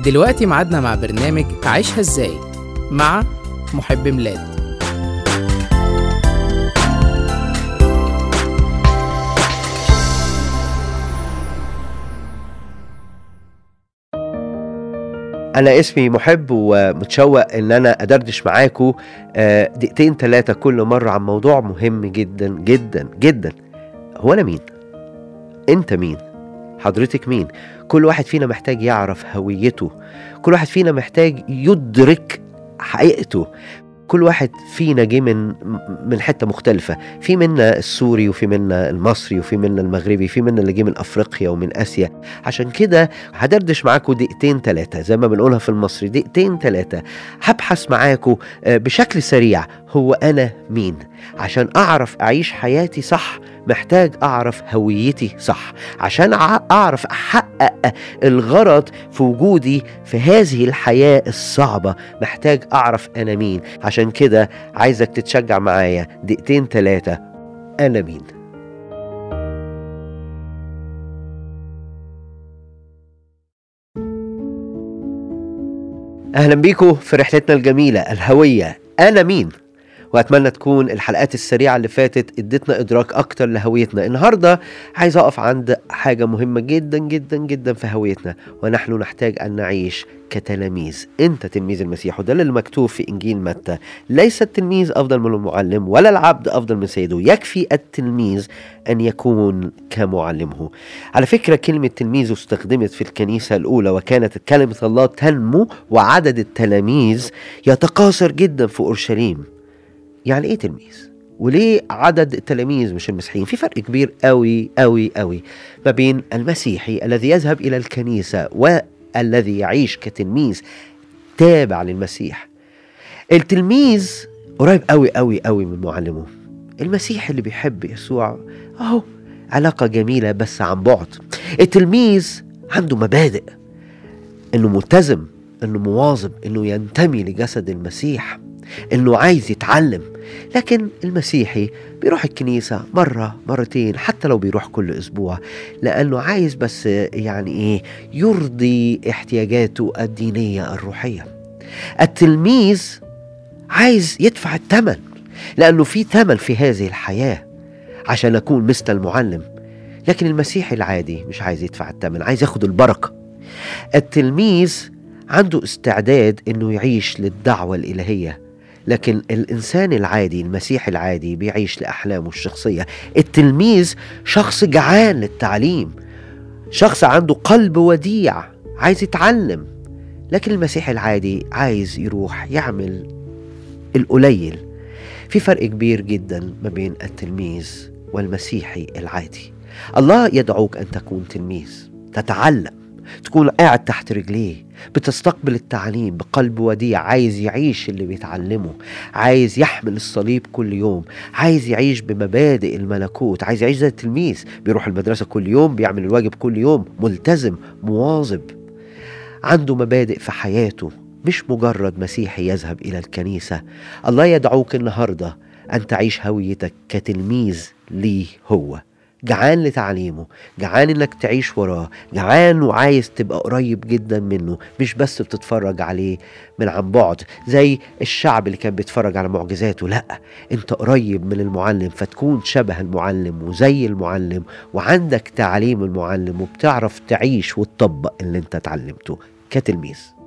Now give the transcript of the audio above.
دلوقتي ميعادنا مع برنامج عيشها ازاي مع محب ميلاد انا اسمي محب ومتشوق ان انا ادردش معاكم آه، دقيقتين ثلاثه كل مره عن موضوع مهم جدا جدا جدا هو انا مين انت مين حضرتك مين كل واحد فينا محتاج يعرف هويته كل واحد فينا محتاج يدرك حقيقته كل واحد فينا جه من من حته مختلفه في منا السوري وفي منا المصري وفي منا المغربي في منا اللي جه من افريقيا ومن اسيا عشان كده هدردش معاكم دقيقتين ثلاثه زي ما بنقولها في المصري دقيقتين ثلاثه هبحث معاكم آه، بشكل سريع هو انا مين عشان اعرف اعيش حياتي صح محتاج اعرف هويتي صح عشان أع- اعرف احقق الغرض في وجودي في هذه الحياه الصعبه محتاج اعرف انا مين عشان كده عايزك تتشجع معايا دقيقتين ثلاثه انا مين اهلا بيكم في رحلتنا الجميله الهويه انا مين واتمنى تكون الحلقات السريعه اللي فاتت ادتنا ادراك اكتر لهويتنا النهارده عايز اقف عند حاجه مهمه جدا جدا جدا في هويتنا ونحن نحتاج ان نعيش كتلاميذ انت تلميذ المسيح وده اللي مكتوب في انجيل متى ليس التلميذ افضل من المعلم ولا العبد افضل من سيده يكفي التلميذ ان يكون كمعلمه على فكره كلمه تلميذ استخدمت في الكنيسه الاولى وكانت كلمه الله تنمو وعدد التلاميذ يتقاصر جدا في اورشليم يعني ايه تلميذ وليه عدد التلاميذ مش المسيحيين في فرق كبير قوي قوي قوي ما بين المسيحي الذي يذهب الى الكنيسه والذي يعيش كتلميذ تابع للمسيح التلميذ قريب قوي قوي قوي من معلمه المسيح اللي بيحب يسوع اهو علاقة جميلة بس عن بعد التلميذ عنده مبادئ انه ملتزم انه مواظب انه ينتمي لجسد المسيح انه عايز يتعلم لكن المسيحي بيروح الكنيسة مرة مرتين حتى لو بيروح كل أسبوع لأنه عايز بس يعني إيه يرضي احتياجاته الدينية الروحية التلميذ عايز يدفع الثمن لأنه في ثمن في هذه الحياة عشان أكون مثل المعلم لكن المسيحي العادي مش عايز يدفع الثمن عايز ياخد البركة التلميذ عنده استعداد انه يعيش للدعوة الإلهية لكن الإنسان العادي المسيحي العادي بيعيش لأحلامه الشخصية التلميذ شخص جعان للتعليم شخص عنده قلب وديع عايز يتعلم لكن المسيحي العادي عايز يروح يعمل القليل في فرق كبير جدا ما بين التلميذ والمسيحي العادي الله يدعوك أن تكون تلميذ تتعلم تكون قاعد تحت رجليه بتستقبل التعليم بقلب وديع عايز يعيش اللي بيتعلمه عايز يحمل الصليب كل يوم عايز يعيش بمبادئ الملكوت عايز يعيش زي التلميذ بيروح المدرسة كل يوم بيعمل الواجب كل يوم ملتزم مواظب عنده مبادئ في حياته مش مجرد مسيحي يذهب إلى الكنيسة الله يدعوك النهاردة أن تعيش هويتك كتلميذ ليه هو جعان لتعليمه جعان انك تعيش وراه جعان وعايز تبقى قريب جدا منه مش بس بتتفرج عليه من عن بعد زي الشعب اللي كان بيتفرج على معجزاته لا انت قريب من المعلم فتكون شبه المعلم وزي المعلم وعندك تعليم المعلم وبتعرف تعيش وتطبق اللي انت اتعلمته كتلميذ